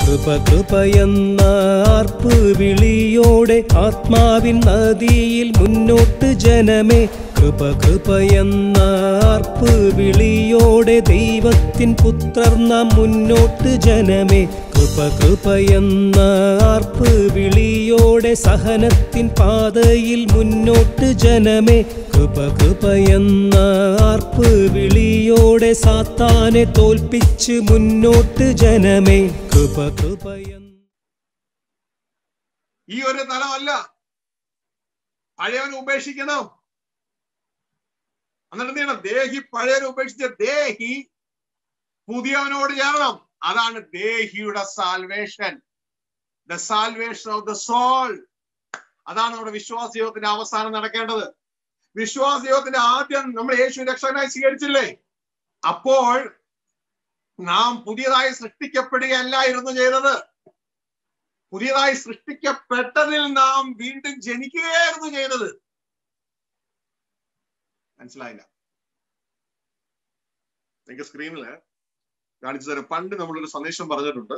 കൃപ കൃപയെന്ന ആർപ്പ് വിളിയോടെ ആത്മാവിൻ നദിയിൽ മുന്നോട്ട് ജനമേ കൃപ കൃപയെന്ന ആർപ്പ് വിളിയോടെ ദൈവത്തിൻ പുത്രർ നാം മുന്നോട്ട് ജനമേ കൃപ കൃപയെന്ന ആർപ്പ് വിളിയോടെ സഹനത്തിൻ പാതയിൽ മുന്നോട്ട് ജനമേ കൃപ കൃപയെന്ന ആർപ്പ് വിളിയോടെ സാത്താനെ തോൽപ്പിച്ച് മുന്നോട്ട് ജനമേ കൃപ കൃപയെന്ന ഈ ഒരു തലമല്ല പഴയവനെ ഉപേക്ഷിക്കണം എന്നിട്ട് എന്ത് ചെയ്യണം ദേഹി പഴയവനെ ഉപേക്ഷിച്ച് ദേഹി പുതിയവനോട് ചേരണം അതാണ് ദേഹിയുടെ salvation the salvation of the soul അതാണ് നമ്മുടെ വിശ്വാസ ജീവിതത്തിന്റെ അവസാനം നടക്കേണ്ടത് വിശ്വാസ ജീവിതത്തിന്റെ ആദ്യം നമ്മൾ യേശു രക്ഷകനായി സ്വീകരിച്ചില്ലേ അപ്പോൾ നാം പുതിയതായി സൃഷ്ടിക്കപ്പെടുകയല്ലായിരുന്നു ചെയ്തത് പുതിയതായി സൃഷ്ടിക്കപ്പെട്ടതിൽ നാം വീണ്ടും ജനിക്കുകയായിരുന്നു ചെയ്തത് മനസ്സിലായില്ല എനിക്ക് സ്ക്രീനില് കാണിച്ചു തരാം പണ്ട് നമ്മളൊരു സന്ദേശം പറഞ്ഞിട്ടുണ്ട്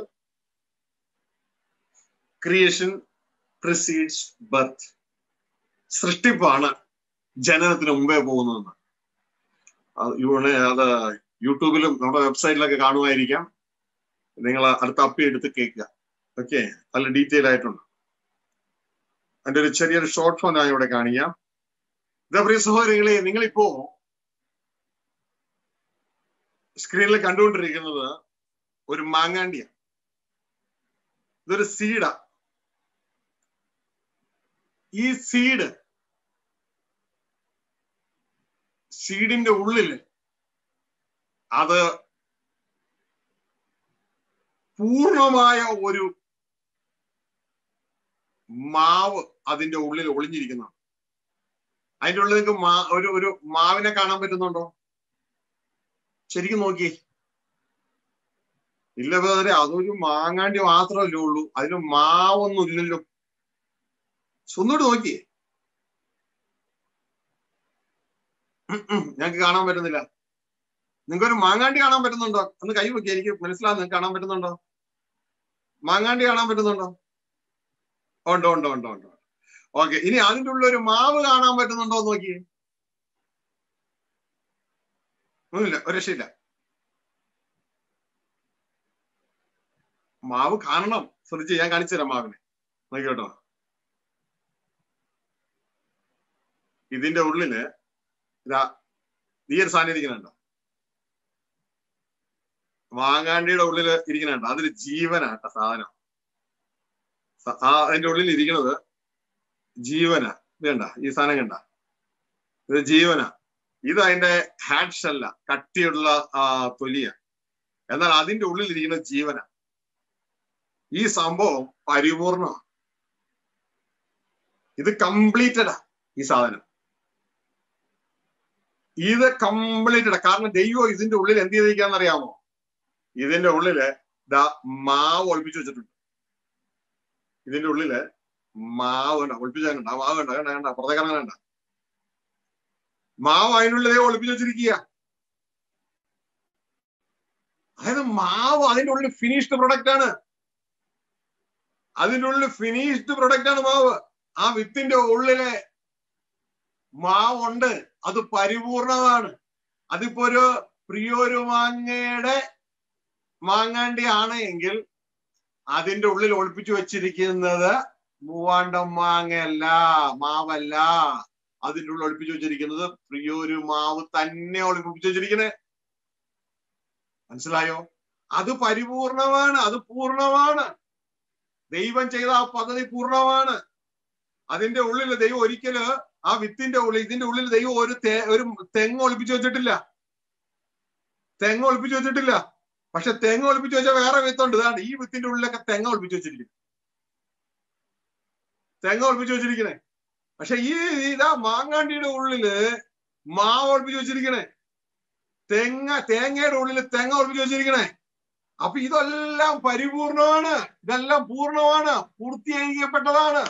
ക്രിയേഷൻ പ്രിസീഡ്സ് ബർത്ത് സൃഷ്ടിപ്പാണ് ജനനത്തിന് മുമ്പേ പോകുന്നതെന്ന് അത് ഇവിടെ അത് യൂട്യൂബിലും നമ്മുടെ വെബ്സൈറ്റിലൊക്കെ കാണുമായിരിക്കാം നിങ്ങൾ അടുത്ത അപ്പി എടുത്ത് കേൾക്കുക ഓക്കെ നല്ല ഡീറ്റെയിൽ ആയിട്ടുണ്ട് അതിന്റെ ഒരു ചെറിയൊരു ഷോർട്ട് ഫോം ഞാൻ ഇവിടെ കാണിക്കാം ഇതാ പ്രിയ സഹോദരികളെ നിങ്ങളിപ്പോ സ്ക്രീനിൽ കണ്ടുകൊണ്ടിരിക്കുന്നത് ഒരു മാങ്ങാണ്ടിയ ഇതൊരു സീഡാ ഈ സീഡ് സീഡിന്റെ ഉള്ളിൽ അത് പൂർണ്ണമായ ഒരു മാവ് അതിന്റെ ഉള്ളിൽ ഒളിഞ്ഞിരിക്കുന്നതാണ് അതിന്റെ ഉള്ളിൽ നിങ്ങൾക്ക് മാ ഒരു ഒരു മാവിനെ കാണാൻ പറ്റുന്നുണ്ടോ ശരിക്കും നോക്കി ഇല്ല വേറെ അതൊരു മാങ്ങാണ്ടി മാത്രമല്ലേ ഉള്ളൂ അതിന് മാവൊന്നും ഇല്ലല്ലോ ഒന്നുകൂടി നോക്കിയേ ഞങ്ങൾക്ക് കാണാൻ പറ്റുന്നില്ല നിങ്ങൾക്ക് ഒരു മാങ്ങാണ്ടി കാണാൻ പറ്റുന്നുണ്ടോ ഒന്ന് കൈ നോക്കി എനിക്ക് മനസ്സിലാവും നിങ്ങൾക്ക് കാണാൻ പറ്റുന്നുണ്ടോ മാങ്ങാണ്ടി കാണാൻ പറ്റുന്നുണ്ടോ ഉണ്ട് ഉണ്ട് ഉണ്ട് ഉണ്ട് ഓക്കെ ഇനി അതിൻ്റെ ഉള്ളിൽ ഒരു മാവ് കാണാൻ പറ്റുന്നുണ്ടോ എന്ന് നോക്കിയേ ഒന്നുമില്ല ഒരു രക്ഷയില്ല മാവ് കാണണം ശ്രദ്ധിച്ച് ഞാൻ കാണിച്ചു തരാം മാവിനെ നോക്കി കേട്ടോ ഇതിന്റെ ഉള്ളില് ഇതാ ഈ ഒരു സാധനം ഇരിക്കുന്നുണ്ടോ മാങ്ങാണ്ടിയുടെ ഉള്ളില് ഇരിക്കുന്നുണ്ടോ അതൊരു ജീവനാട്ട സാധനം സ- ആ അതിന്റെ ഉള്ളിൽ ഇരിക്കുന്നത് ജീവന ഇത് കണ്ട ഈ സാധനം കണ്ട ഇത് ജീവന ഇത് അതിന്റെ ഹാഡ്സ് അല്ല കട്ടിയുള്ള ആ തൊലിയ എന്നാൽ അതിന്റെ ഉള്ളിൽ ഇരിക്കുന്ന ജീവന ഈ സംഭവം പരിപൂർണമാണ് ഇത് കംപ്ലീറ്റഡാ ഈ സാധനം ഇത് കംപ്ലീറ്റഡാ കാരണം ദൈവം ഇതിന്റെ ഉള്ളിൽ എന്ത് ചെയ്തിരിക്കാന്ന് അറിയാമോ ഇതിന്റെ ഉള്ളില് ദാ മാവ് ഒളിപ്പിച്ചു വെച്ചിട്ടുണ്ട് ഇതിന്റെ ഉള്ളില് മാവ് കണ്ട ഒളിപ്പിച്ചു കണ്ട ആ മാവ് കണ്ട കണ്ട കണ്ട പുറത്തേക്ക് കണ്ട മാവ് അതിനുള്ളിൽ ഒളിപ്പിച്ചു വെച്ചിരിക്കുക അതായത് മാവ് അതിന്റെ ഉള്ളിൽ ഫിനിഷ്ഡ് പ്രൊഡക്റ്റ് ആണ് അതിന്റെ ഉള്ളിൽ ഫിനിഷ്ഡ് പ്രൊഡക്റ്റ് ആണ് മാവ് ആ വിത്തിന്റെ ഉള്ളിലെ മാവുണ്ട് അത് പരിപൂർണമാണ് അതിപ്പോ ഒരു പ്രിയൊരു മാങ്ങയുടെ മാങ്ങാണ്ടി ആണ് എങ്കിൽ അതിന്റെ ഉള്ളിൽ ഒളിപ്പിച്ചു വെച്ചിരിക്കുന്നത് മൂവാണ്ടം മാങ്ങയല്ല മാവല്ല അതിന്റെ ഉള്ളിൽ ഒളിപ്പിച്ചു വെച്ചിരിക്കുന്നത് പ്രിയൊരു മാവ് തന്നെ ഒളിപ്പിച്ചു വെച്ചിരിക്കണേ മനസ്സിലായോ അത് പരിപൂർണമാണ് അത് പൂർണ്ണമാണ് ദൈവം ചെയ്ത ആ പദ്ധതി പൂർണ്ണമാണ് അതിന്റെ ഉള്ളിൽ ദൈവം ഒരിക്കല് ആ വിത്തിന്റെ ഉള്ളിൽ ഇതിന്റെ ഉള്ളിൽ ദൈവം ഒരു തേ- ഒരു തെങ്ങ് ഒളിപ്പിച്ചു വെച്ചിട്ടില്ല തെങ്ങ് ഒളിപ്പിച്ചു വെച്ചിട്ടില്ല പക്ഷെ തെങ്ങ് ഒളിപ്പിച്ചു വെച്ചാൽ വേറെ വിത്തുണ്ട് ഇതാണ് ഈ വിത്തിന്റെ ഉള്ളിലൊക്കെ തെങ്ങ ഒളിപ്പിച്ചു വെച്ചിരിക്കുന്നത് തെങ്ങ ഒളിപ്പിച്ചു വെച്ചിരിക്കണേ പക്ഷെ ഈ ഇതാ മാങ്ങാണ്ടിയുടെ ഉള്ളില് മാവ് ഒളിപ്പിച്ചു വെച്ചിരിക്കണേ തെങ്ങ തേങ്ങയുടെ ഉള്ളിൽ തെങ്ങ ഒളിപ്പിച്ചു വെച്ചിരിക്കണേ അപ്പൊ ഇതെല്ലാം പരിപൂർണമാണ് ഇതെല്ലാം പൂർണ്ണമാണ് പൂർത്തീകരിക്കപ്പെട്ടതാണ്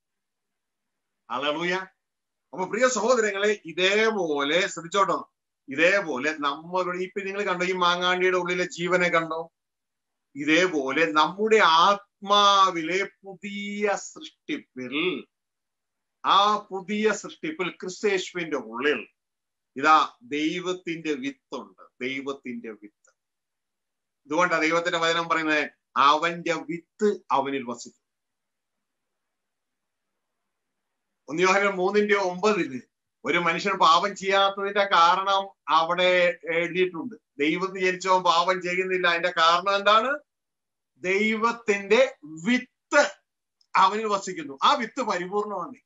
അലൂയ അപ്പൊ പ്രിയ സഹോദരങ്ങളെ ഇതേപോലെ ശ്രദ്ധിച്ചോട്ടോ ഇതേപോലെ നമ്മളുടെ ഇപ്പൊ നിങ്ങൾ കണ്ടോ ഈ മാങ്ങാണ്ടിയുടെ ഉള്ളിലെ ജീവനെ കണ്ടോ ഇതേപോലെ നമ്മുടെ ആത്മാവിലെ പുതിയ സൃഷ്ടിപ്പിൽ ആ പുതിയ സൃഷ്ടിപ്പിൽ ക്രിസ്തേശുവിന്റെ ഉള്ളിൽ ഇതാ ദൈവത്തിന്റെ വിത്തുണ്ട് ദൈവത്തിന്റെ വിത്ത് ഇതുകൊണ്ടാണ് ദൈവത്തിന്റെ വചനം പറയുന്നത് അവന്റെ വിത്ത് അവനിൽ വസിക്കും ഒന്നിയോഹനം മൂന്നിന്റെ ഒമ്പതില് ഒരു മനുഷ്യൻ പാപം ചെയ്യാത്തതിന്റെ കാരണം അവിടെ എഴുതിയിട്ടുണ്ട് ദൈവത്തിന് ജനിച്ചവൻ പാപം ചെയ്യുന്നില്ല അതിന്റെ കാരണം എന്താണ് ദൈവത്തിന്റെ വിത്ത് അവനിൽ വസിക്കുന്നു ആ വിത്ത് പരിപൂർണമാണ്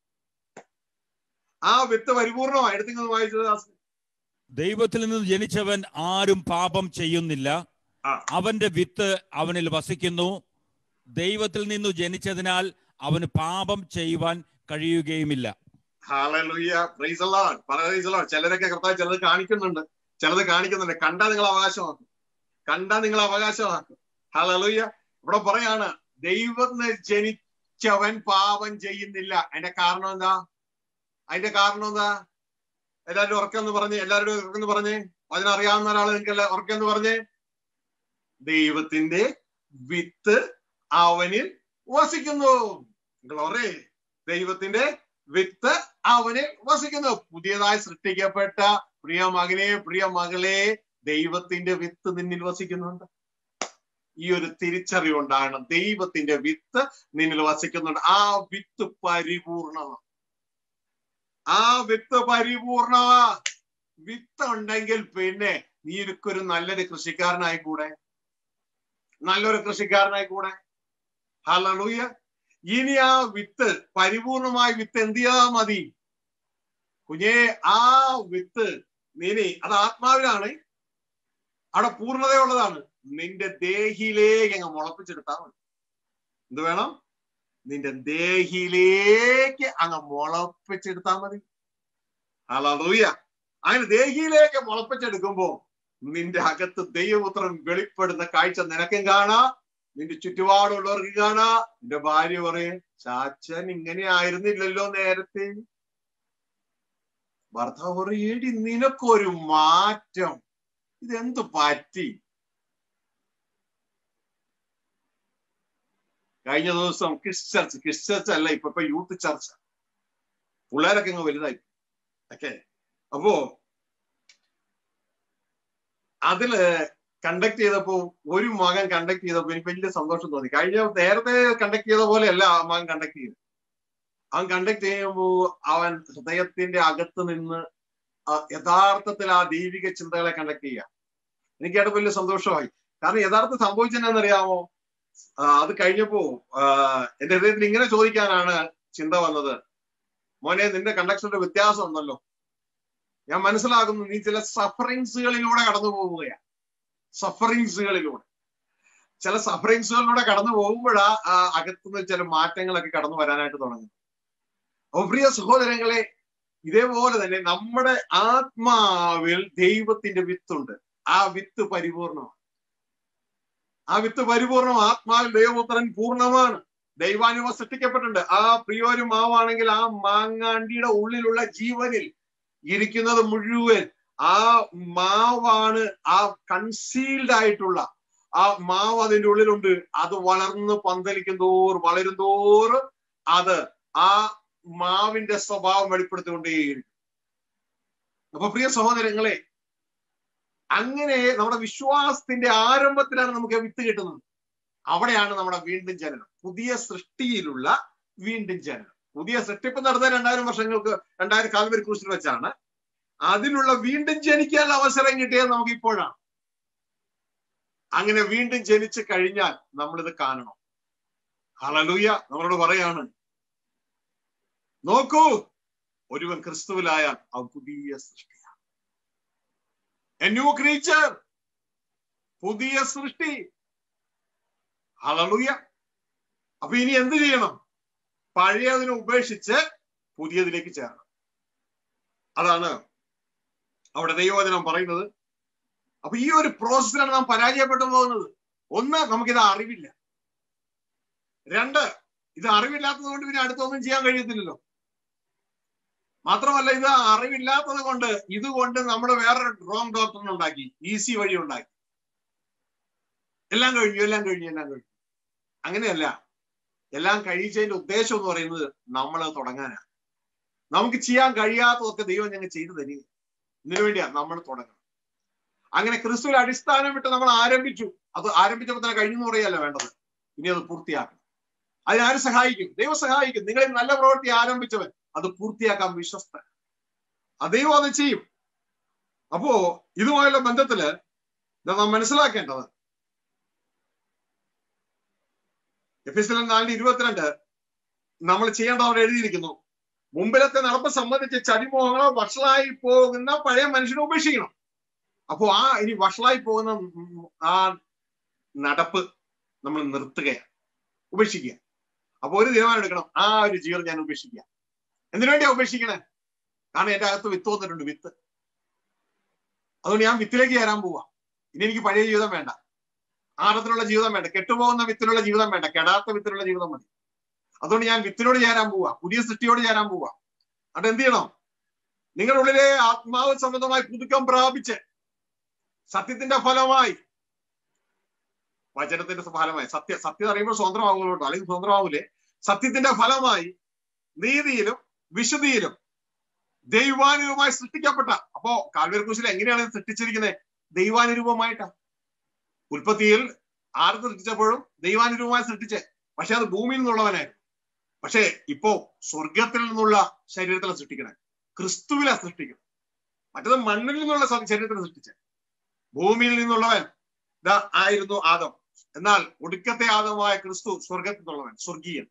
ആ വിത്ത് പരിപൂർണമാണ് എടുത്തിങ്ങനെ വായിച്ചത് ദാസ്. ദൈവത്തിൽ നിന്ന് ജനിച്ചവൻ ആരും പാപം ചെയ്യുന്നില്ല ആ. അവന്റെ വിത്ത് അവനിൽ വസിക്കുന്നു ദൈവത്തിൽ നിന്നു ജനിച്ചതിനാൽ അവന് പാപം ചെയ്യുവാൻ കഴിയുകയുമില്ല ഹാലലുയ്യ പ്രൈസ് അല്ലാഹ് പ്രൈസ് അല്ലാഹ് ചിലരൊക്കെ കർത്താവ് ചിലത് കാണിക്കുന്നുണ്ട് ചിലത് കാണിക്കുന്നുണ്ട് കണ്ടാ നിങ്ങൾ അവകാശമാക്കും കണ്ടാ നിങ്ങൾ അവകാശമാക്കും ഹാലലുയ്യ ഇവിടെ പറയാണ് ദൈവത്തിന് ജനിച്ചവൻ പാപം ചെയ്യുന്നില്ല അതിന്റെ കാരണം എന്താ അതിന്റെ കാരണം എന്താ എല്ലാവരും ഉറക്കെന്ന് പറഞ്ഞ് എല്ലാവരും ഉറക്കെന്ന് പറഞ്ഞ് അതിനറിയാവുന്ന ഒരാൾ നിങ്ങൾക്ക് ഉറക്കെന്ന് പറഞ്ഞ് ദൈവത്തിന്റെ വിത്ത് അവനിൽ വസിക്കുന്നു ഗ്ലോറി ദൈവത്തിന്റെ വിത്ത് അവനിൽ വസിക്കുന്നു പുതിയതായി സൃഷ്ടിക്കപ്പെട്ട പ്രിയ മകനെ പ്രിയ മകളെ ദൈവത്തിന്റെ വിത്ത് നിന്നിൽ വസിക്കുന്നുണ്ട് ഈ ഒരു തിരിച്ചറിവുണ്ടാണ് ദൈവത്തിന്റെ വിത്ത് നിന്നിൽ വസിക്കുന്നുണ്ട് ആ വിത്ത് പരിപൂർണമാണ് ആ വിത്ത് പരിപൂർണമാ വിത്ത് ഉണ്ടെങ്കിൽ പിന്നെ നീ എനിക്കൊരു നല്ലൊരു കൃഷിക്കാരനായി കൂടെ നല്ലൊരു കൃഷിക്കാരനായി കൂടെ ഹലൂയ ഇനി ആ വിത്ത് പരിപൂർണമായ വിത്ത് എന്ത് ചെയ്താൽ മതി കുഞ്ഞേ ആ വിത്ത് നീനി അത് ആത്മാവിലാണ് അവിടെ പൂർണ്ണതയുള്ളതാണ് നിന്റെ ദേഹിയിലേക്ക് അങ്ങ് മുളപ്പിച്ചെടുത്താൽ മതി എന്ത് വേണം നിന്റെ ദേഹിയിലേക്ക് അങ്ങ് മുളപ്പിച്ചെടുത്താൽ മതി ഹലൂയ അങ്ങനെ ദേഹിയിലേക്ക് മുളപ്പിച്ചെടുക്കുമ്പോ നിന്റെ അകത്ത് ദൈവപുത്രൻ വെളിപ്പെടുന്ന കാഴ്ച നിനക്കും കാണാം നിന്റെ ചുറ്റുപാടുള്ളവർക്ക് കാണാ നിന്റെ ഭാര്യ പറയും ചാച്ചൻ ഇങ്ങനെ ആയിരുന്നില്ലല്ലോ നേരത്തെ ഭർത്താവ് പറയും എടി നിനക്കൊരു മാറ്റം ഇതെന്ത് പറ്റി കഴിഞ്ഞ ദിവസം കിസ് ചർച്ച് കിസ് ചർച്ച് അല്ല ഇപ്പൊ ഇപ്പൊ യൂത്ത് ചർച്ച പിള്ളേരൊക്കെ ഇങ്ങ് വലുതായി ഓക്കെ അപ്പോ അതില് കണ്ടക്ട് ചെയ്തപ്പോ ഒരു മകൻ കണ്ടക്ട് ചെയ്തപ്പോ എനിക്ക് വലിയ സന്തോഷം തോന്നി കഴിഞ്ഞ നേരത്തെ കണ്ടക്ട് ചെയ്ത പോലെയല്ല ആ മകൻ കണ്ടക്ട് ചെയ്തത് അവൻ കണ്ടക്ട് ചെയ്യുമ്പോ അവൻ ഹൃദയത്തിന്റെ അകത്ത് നിന്ന് ആ യഥാർത്ഥത്തിൽ ആ ദൈവിക ചിന്തകളെ കണ്ടക്ട് ചെയ്യാം എനിക്ക് അവിടെ വലിയ സന്തോഷമായി കാരണം യഥാർത്ഥം സംഭവിച്ചെന്നറിയാമോ അത് കഴിഞ്ഞപ്പോ എന്റെ ഹൃദയത്തിൽ ഇങ്ങനെ ചോദിക്കാനാണ് ചിന്ത വന്നത് മോനെ നിന്റെ കണ്ടക്ഷന്റെ വ്യത്യാസം ഉണ്ടല്ലോ ഞാൻ മനസ്സിലാക്കുന്നു നീ ചില സഫറിങ്സുകളിലൂടെ കടന്നു പോവുകയാണ് സഫറിങ്സുകളിലൂടെ ചില സഫറിങ്സുകളിലൂടെ കടന്നു പോകുമ്പോഴാ ആ അകത്തുനിന്ന് ചില മാറ്റങ്ങളൊക്കെ കടന്നു വരാനായിട്ട് തുടങ്ങും അപ്പൊ പ്രിയ സഹോദരങ്ങളെ ഇതേപോലെ തന്നെ നമ്മുടെ ആത്മാവിൽ ദൈവത്തിന്റെ വിത്തുണ്ട് ആ വിത്ത് പരിപൂർണമാണ് ആ വിത്ത് പരിപൂർണം ആത്മാവിൽ ദൈവപുത്രൻ പൂർണ്ണമാണ് ദൈവാനുമ സൃഷ്ടിക്കപ്പെട്ടിട്ടുണ്ട് ആ പ്രിയോരു മാവാണെങ്കിൽ ആ മാങ്ങാണ്ടിയുടെ ഉള്ളിലുള്ള ജീവനിൽ ഇരിക്കുന്നത് മുഴുവൻ ആ മാവാണ് ആ കൺസീൽഡ് ആയിട്ടുള്ള ആ മാവ് അതിന്റെ ഉള്ളിലുണ്ട് അത് വളർന്ന് പന്തലിക്കും തോറും വളരും തോറും അത് ആ മാവിന്റെ സ്വഭാവം വെളിപ്പെടുത്തിക്കൊണ്ടേയിരിക്കും അപ്പൊ പ്രിയ സഹോദരങ്ങളെ അങ്ങനെ നമ്മുടെ വിശ്വാസത്തിന്റെ ആരംഭത്തിലാണ് നമുക്ക് വിത്ത് കിട്ടുന്നത് അവിടെയാണ് നമ്മുടെ വീണ്ടും ജനനം പുതിയ സൃഷ്ടിയിലുള്ള വീണ്ടും ജനനം പുതിയ സൃഷ്ടിപ്പ് നടന്ന രണ്ടായിരം വർഷങ്ങൾക്ക് രണ്ടായിരം കാൽവരി ക്രൂസിൽ വെച്ചാണ് അതിനുള്ള വീണ്ടും ജനിക്കാനുള്ള അവസരം കിട്ടിയത് നമുക്ക് ഇപ്പോഴാണ് അങ്ങനെ വീണ്ടും ജനിച്ചു കഴിഞ്ഞാൽ നമ്മളിത് കാണണം ഹലലൂയ നമ്മളോട് പറയാണ് നോക്കൂ ഒരുവൻ ക്രിസ്തുവിലായാൽ അവൻ പുതിയ സൃഷ്ടിയാണ് എ ന്യൂ ക്രീച്ചർ പുതിയ സൃഷ്ടി ഹലലൂയ അപ്പൊ ഇനി എന്ത് ചെയ്യണം പഴയതിനെ ഉപേക്ഷിച്ച് പുതിയതിലേക്ക് ചേരണം അതാണ് അവിടെ ദൈവവചനം പറയുന്നത് അപ്പൊ ഈ ഒരു പ്രോസസ്സിലാണ് നാം പരാജയപ്പെട്ടു പോകുന്നത് ഒന്ന് നമുക്കിത് അറിവില്ല രണ്ട് ഇത് അറിവില്ലാത്തത് കൊണ്ട് പിന്നെ അടുത്തൊന്നും ചെയ്യാൻ കഴിയത്തില്ലല്ലോ മാത്രമല്ല ഇത് അറിവില്ലാത്തത് കൊണ്ട് ഇതുകൊണ്ട് നമ്മൾ വേറൊരു റോങ് ഡോക്ടറിനെ ഉണ്ടാക്കി ഈസി വഴി ഉണ്ടാക്കി എല്ലാം കഴിഞ്ഞു എല്ലാം കഴിഞ്ഞു എല്ലാം കഴിഞ്ഞു അങ്ങനെയല്ല എല്ലാം കഴിച്ചതിന്റെ ഉദ്ദേശം എന്ന് പറയുന്നത് നമ്മൾ തുടങ്ങാനാണ് നമുക്ക് ചെയ്യാൻ കഴിയാത്തതൊക്കെ ദൈവം ഞങ്ങൾ ചെയ്തു തരിക ഇതിനു വേണ്ടിയാ നമ്മൾ തുടങ്ങണം അങ്ങനെ ക്രിസ്തുവിൽ അടിസ്ഥാനം വിട്ട് നമ്മൾ ആരംഭിച്ചു അത് ആരംഭിച്ചപ്പോൾ തന്നെ കഴിഞ്ഞു എന്ന് പറയല്ല വേണ്ടത് ഇനി അത് പൂർത്തിയാക്കണം അതിനാര് സഹായിക്കും ദൈവം സഹായിക്കും നിങ്ങളിൽ നല്ല പ്രവൃത്തി ആരംഭിച്ചവൻ അത് പൂർത്തിയാക്കാൻ വിശ്വസ്തൻ അത് ദൈവം അത് ചെയ്യും അപ്പോ ഇതുമായുള്ള ബന്ധത്തില് നാം മനസ്സിലാക്കേണ്ടത് എഫ് എസ് നാലിന് ഇരുപത്തിരണ്ട് നമ്മൾ ചെയ്യേണ്ടത് അവിടെ എഴുതിയിരിക്കുന്നു മുമ്പിലത്തെ നടപ്പ് സംബന്ധിച്ച് ചതിമോഹങ്ങളോ വഷളായി പോകുന്ന പഴയ മനുഷ്യനെ ഉപേക്ഷിക്കണം അപ്പോ ആ ഇനി വഷളായി പോകുന്ന ആ നടപ്പ് നമ്മൾ നിർത്തുകയാണ് ഉപേക്ഷിക്കുക അപ്പൊ ഒരു തീരുമാനം എടുക്കണം ആ ഒരു ജീവിതം ഞാൻ ഉപേക്ഷിക്കുക എന്തിനു വേണ്ടിയാ ഉപേക്ഷിക്കണേ കാരണം എന്റെ അകത്ത് വിത്ത് വന്നിട്ടുണ്ട് വിത്ത് അതുകൊണ്ട് ഞാൻ വിത്തിലേക്ക് ചേരാൻ പോവാ ഇനി എനിക്ക് പഴയ ജീവിതം വേണ്ട ആഴത്തിലുള്ള ജീവിതം വേണ്ട കെട്ടുപോകുന്ന വിത്തിലുള്ള ജീവിതം വേണ്ട കെടാത്ത വിത്തിലുള്ള ജീവിതം മതി അതുകൊണ്ട് ഞാൻ വിത്തിനോട് ചേരാൻ പോവാ പുതിയ സൃഷ്ടിയോട് ചേരാൻ പോവാ അത് എന്ത് ചെയ്യണം നിങ്ങളുടെ ഉള്ളിലെ ആത്മാവ് സംബന്ധമായി പുതുക്കം പ്രാപിച്ച് സത്യത്തിന്റെ ഫലമായി വചനത്തിന്റെ ഫലമായി സത്യ സത്യം അറിയുമ്പോൾ സ്വതന്ത്രമാകുമല്ലോ കേട്ടോ അല്ലെങ്കിൽ സ്വതന്ത്രമാവൂലേ സത്യത്തിന്റെ ഫലമായി നീതിയിലും വിശുദ്ധിയിലും ദൈവാനുരൂപമായി സൃഷ്ടിക്കപ്പെട്ട അപ്പോ കാൽവേർ കുശിൽ എങ്ങനെയാണ് ഇത് സൃഷ്ടിച്ചിരിക്കുന്നത് ദൈവാനുരൂപമായിട്ടാ ഉൽപ്പത്തിയിൽ ആര് സൃഷ്ടിച്ചപ്പോഴും ദൈവാനുരൂപമായി സൃഷ്ടിച്ചേ പക്ഷെ അത് ഭൂമിയിൽ നിന്നുള്ളവനായിരുന്നു പക്ഷേ ഇപ്പോ സ്വർഗത്തിൽ നിന്നുള്ള ശരീരത്തിലെ സൃഷ്ടിക്കണേ ക്രിസ്തുവിലാ സൃഷ്ടിക്കണം മറ്റത് മണ്ണിൽ നിന്നുള്ള ശരീരത്തിനെ സൃഷ്ടിച്ചേ ഭൂമിയിൽ നിന്നുള്ളവൻ ഇതാ ആയിരുന്നു ആദം എന്നാൽ ഒടുക്കത്തെ ആദമായ ക്രിസ്തു സ്വർഗത്തിൽ നിന്നുള്ളവൻ സ്വർഗീയൻ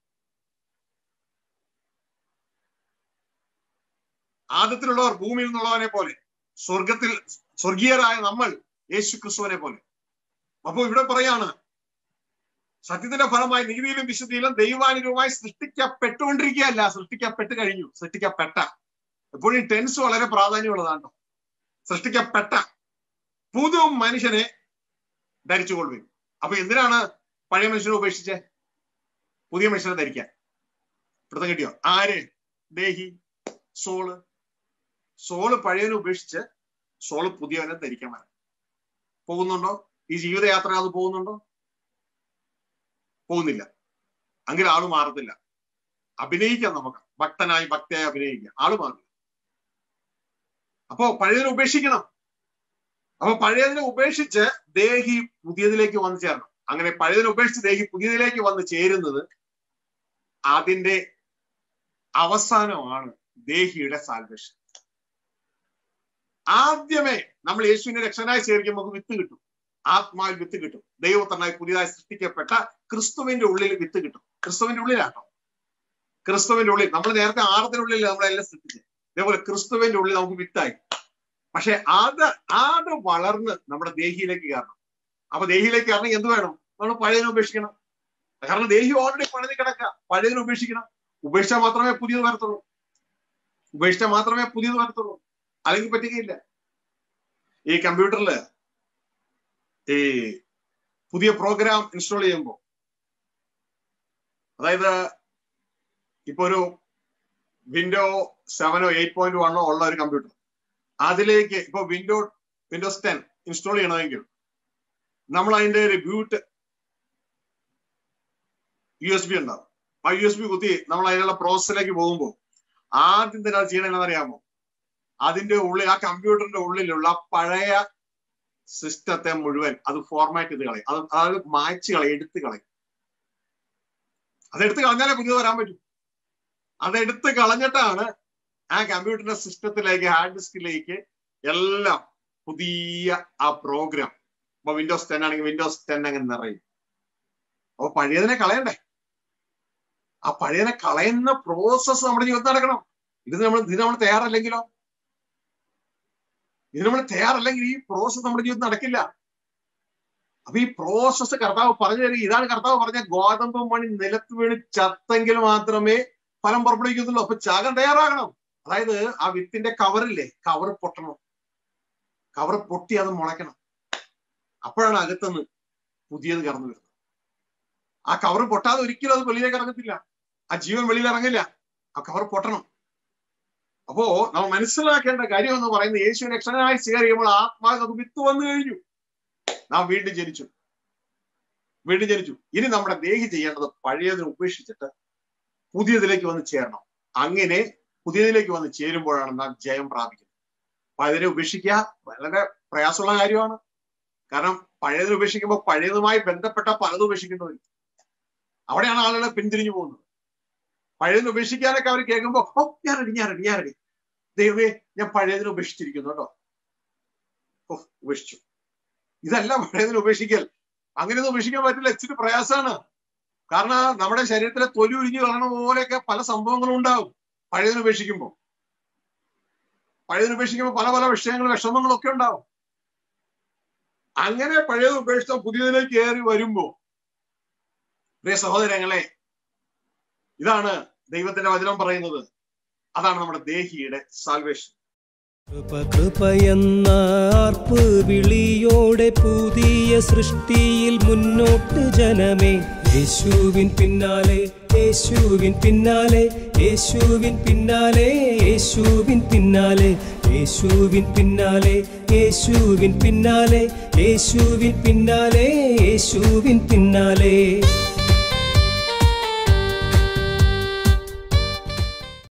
ആദത്തിലുള്ളവർ ഭൂമിയിൽ നിന്നുള്ളവനെ പോലെ സ്വർഗത്തിൽ സ്വർഗീയരായ നമ്മൾ യേശു ക്രിസ്തുവിനെ പോലെ അപ്പോ ഇവിടെ പറയാണ് സത്യത്തിന്റെ ഫലമായി നീതിയിലും വിശുദ്ധിയിലും ദൈവാനുരൂപമായി സൃഷ്ടിക്കപ്പെട്ടുകൊണ്ടിരിക്കുകയല്ല സൃഷ്ടിക്കപ്പെട്ട് കഴിഞ്ഞു സൃഷ്ടിക്കപ്പെട്ട എപ്പോഴും ടെൻസ് വളരെ പ്രാധാന്യമുള്ളതാണ് സൃഷ്ടിക്കപ്പെട്ട പുതു മനുഷ്യനെ ധരിച്ചുകൊള്ളുകയും അപ്പൊ എന്തിനാണ് പഴയ മനുഷ്യനെ ഉപേക്ഷിച്ച് പുതിയ മനുഷ്യനെ ധരിക്കാൻ പിടുത്തം കിട്ടിയോ ആര് ദേഹി സോള് സോള് പഴയവനെ ഉപേക്ഷിച്ച് സോള് പുതിയവനെ ധരിക്കാൻ വരാം പോകുന്നുണ്ടോ ഈ ജീവിതയാത്ര അത് പോകുന്നുണ്ടോ പോകുന്നില്ല അങ്ങനെ ആള് മാറത്തില്ല അഭിനയിക്കാം നമുക്ക് ഭക്തനായി ഭക്തയായി അഭിനയിക്കാം ആള് മാറില്ല അപ്പോ പഴയതിനെ ഉപേക്ഷിക്കണം അപ്പൊ പഴയതിനെ ഉപേക്ഷിച്ച് ദേഹി പുതിയതിലേക്ക് വന്നു ചേരണം അങ്ങനെ പഴയതിനെ ഉപേക്ഷിച്ച് ദേഹി പുതിയതിലേക്ക് വന്ന് ചേരുന്നത് അതിന്റെ അവസാനമാണ് ദേഹിയുടെ സാൽവേഷൻ ആദ്യമേ നമ്മൾ യേശുവിനെ രക്ഷനായി ചേർക്കുമ്പോൾ നമുക്ക് വിത്ത് കിട്ടും ആത്മാവിൽ വിത്ത് കിട്ടും ദൈവത്തനായി പുതിയതായി സൃഷ്ടിക്കപ്പെട്ട ക്രിസ്തുവിന്റെ ഉള്ളിൽ വിത്ത് കിട്ടും ക്രിസ്തുവിന്റെ ഉള്ളിലാട്ടോ ക്രിസ്തുവിന്റെ ഉള്ളിൽ നമ്മൾ നേരത്തെ ആറത്തിനുള്ളിൽ നമ്മളെല്ലാം സൃഷ്ടിച്ചത് ഇതേപോലെ ക്രിസ്തുവിന്റെ ഉള്ളിൽ നമുക്ക് വിത്തായി പക്ഷെ അത് അത് വളർന്ന് നമ്മുടെ ദേഹിയിലേക്ക് കയറണം അപ്പൊ ദേഹിയിലേക്ക് കയറണം എന്ത് വേണം നമ്മൾ പഴയതിനെ ഉപേക്ഷിക്കണം കാരണം ദേഹി ഓൾറെഡി പഴതി കിടക്കുക പഴയതിനെ ഉപേക്ഷിക്കണം ഉപേക്ഷിച്ചാൽ മാത്രമേ പുതിയത് വരത്തുള്ളൂ ഉപേക്ഷിച്ചാൽ മാത്രമേ പുതിയത് വരത്തുള്ളൂ അല്ലെങ്കിൽ പറ്റുകയില്ല ഈ കമ്പ്യൂട്ടറിൽ ഈ പുതിയ പ്രോഗ്രാം ഇൻസ്റ്റാൾ ചെയ്യുമ്പോൾ അതായത് ഇപ്പൊ ഒരു വിൻഡോ സെവനോ എയ്റ്റ് പോയിന്റ് വണ്ണോ ഉള്ള ഒരു കമ്പ്യൂട്ടർ അതിലേക്ക് ഇപ്പൊ വിൻഡോ വിൻഡോസ് ടെൻ ഇൻസ്റ്റാൾ ചെയ്യണമെങ്കിൽ നമ്മൾ അതിന്റെ ഒരു ബൂട്ട് യു എസ് ബി ഉണ്ടാവും ആ യു എസ് ബി കുത്തി നമ്മൾ അതിനുള്ള പ്രോസസ്സിലേക്ക് പോകുമ്പോൾ ആദ്യം തന്നെ അത് ചെയ്യണമെന്ന് അറിയാമോ അതിന്റെ ഉള്ളിൽ ആ കമ്പ്യൂട്ടറിന്റെ ഉള്ളിലുള്ള പഴയ സിസ്റ്റത്തെ മുഴുവൻ അത് ഫോർമാറ്റ് ചെയ്ത് കളയും അത് അതായത് മായ്ച്ച് കളയും എടുത്ത് കളയും അതെടുത്ത് കളഞ്ഞാലേ പുതിയത് വരാൻ പറ്റും അതെടുത്ത് കളഞ്ഞിട്ടാണ് ആ കമ്പ്യൂട്ടറിന്റെ സിസ്റ്റത്തിലേക്ക് ഹാർഡ് ഡിസ്കിലേക്ക് എല്ലാം പുതിയ ആ പ്രോഗ്രാം ഇപ്പൊ വിൻഡോസ് ടെൻ ആണെങ്കിൽ വിൻഡോസ് ടെൻ അങ്ങനെ നിറയും അപ്പൊ പഴയതിനെ കളയണ്ടേ ആ പഴയതിനെ കളയുന്ന പ്രോസസ്സ് നമ്മുടെ ജീവിതത്തിൽ നടക്കണം ഇത് നമ്മൾ ഇത് നമ്മൾ തയ്യാറല്ലെങ്കിലോ ഇത് നമ്മൾ തയ്യാറല്ലെങ്കിൽ ഈ പ്രോസസ്സ് നമ്മുടെ ജീവിതത്തിൽ നടക്കില്ല അപ്പൊ ഈ പ്രോസസ്സ് കർത്താവ് പറഞ്ഞു തരിക ഇതാണ് കർത്താവ് പറഞ്ഞ ഗോതമ്പ് മണി നിലത്ത് വീണ് ചത്തെങ്കിൽ മാത്രമേ ഫലം പുറപ്പെടുവിക്കുന്നുള്ളൂ അപ്പൊ ചാകാൻ തയ്യാറാകണം അതായത് ആ വിത്തിന്റെ കവറില്ലേ കവർ പൊട്ടണം കവർ പൊട്ടി അത് മുളയ്ക്കണം അപ്പോഴാണ് അകത്തുനിന്ന് പുതിയത് കടന്നു വരുന്നത് ആ കവർ പൊട്ടാതെ ഒരിക്കലും അത് വെളിയിലേക്ക് ഇറങ്ങത്തില്ല ആ ജീവൻ വെളിയിൽ ഇറങ്ങില്ല ആ കവർ പൊട്ടണം അപ്പോ നമ്മൾ മനസ്സിലാക്കേണ്ട കാര്യം എന്ന് പറയുന്നത് യേശു രക്ഷകനായി സ്വീകരിക്കുമ്പോൾ ആത്മാവ് നമുക്ക് വിത്ത് വന്നു കഴിഞ്ഞു നാം വീണ്ടും ജനിച്ചു വീണ്ടും ജനിച്ചു ഇനി നമ്മുടെ ദേഹി ചെയ്യേണ്ടത് പഴയതിനെ ഉപേക്ഷിച്ചിട്ട് പുതിയതിലേക്ക് വന്ന് ചേരണം അങ്ങനെ പുതിയതിലേക്ക് വന്ന് ചേരുമ്പോഴാണ് നാം ജയം പ്രാപിക്കുന്നത് പഴയതിനെ ഉപേക്ഷിക്കുക വളരെ പ്രയാസമുള്ള കാര്യമാണ് കാരണം പഴയതിനെ ഉപേക്ഷിക്കുമ്പോൾ പഴയതുമായി ബന്ധപ്പെട്ട പലതും ഉപേക്ഷിക്കേണ്ടി വരും അവിടെയാണ് ആളുകൾ പിന്തിരിഞ്ഞു പോകുന്നത് പഴയതിനെ ഉപേക്ഷിക്കാനൊക്കെ അവർ കേൾക്കുമ്പോൾ ഓ ഞാൻ റെഡി ഞാൻ റെഡി ഞാൻ റെഡി ദൈവമേ ഞാൻ പഴയതിനെ ഉപേക്ഷിച്ചിരിക്കുന്നു കേട്ടോ ഓ ഉപേക്ഷിച്ചു ഇതല്ല പഴയതിനെ ഉപേക്ഷിക്കൽ അങ്ങനെയൊന്നും ഉപേക്ഷിക്കാൻ പറ്റില്ല ഇച്ചിരി പ്രയാസമാണ് കാരണം നമ്മുടെ ശരീരത്തിലെ തൊലി ഉരിഞ്ഞു കളയണ പോലെയൊക്കെ പല സംഭവങ്ങളും ഉണ്ടാവും പഴയതിനെ ഉപേക്ഷിക്കുമ്പോൾ പഴയതിനെ ഉപേക്ഷിക്കുമ്പോൾ പല പല വിഷയങ്ങളും വിഷമങ്ങളും ഒക്കെ ഉണ്ടാവും അങ്ങനെ പഴയത് ഉപേക്ഷിച്ച പുതിയതിലേക്ക് കയറി വരുമ്പോ പ്രിയ സഹോദരങ്ങളെ ഇതാണ് ദൈവത്തിന്റെ വചനം പറയുന്നത് അതാണ് നമ്മുടെ ദേഹിയുടെ സാൽവേഷൻ കൃപ കൃപയെന്ന ആർപ്പ് വിളിയോടെ പുതിയ സൃഷ്ടിയിൽ മുന്നോട്ട് ജനമേ യേശുവിൻ പിന്നാലെ യേശുവിൻ പിന്നാലെ യേശുവിൻ പിന്നാലെ യേശുവിൻ പിന്നാലെ യേശുവിൻ പിന്നാലെ യേശുവിൻ പിന്നാലെ യേശുവിൻ പിന്നാലെ യേശുവിൻ പിന്നാലെ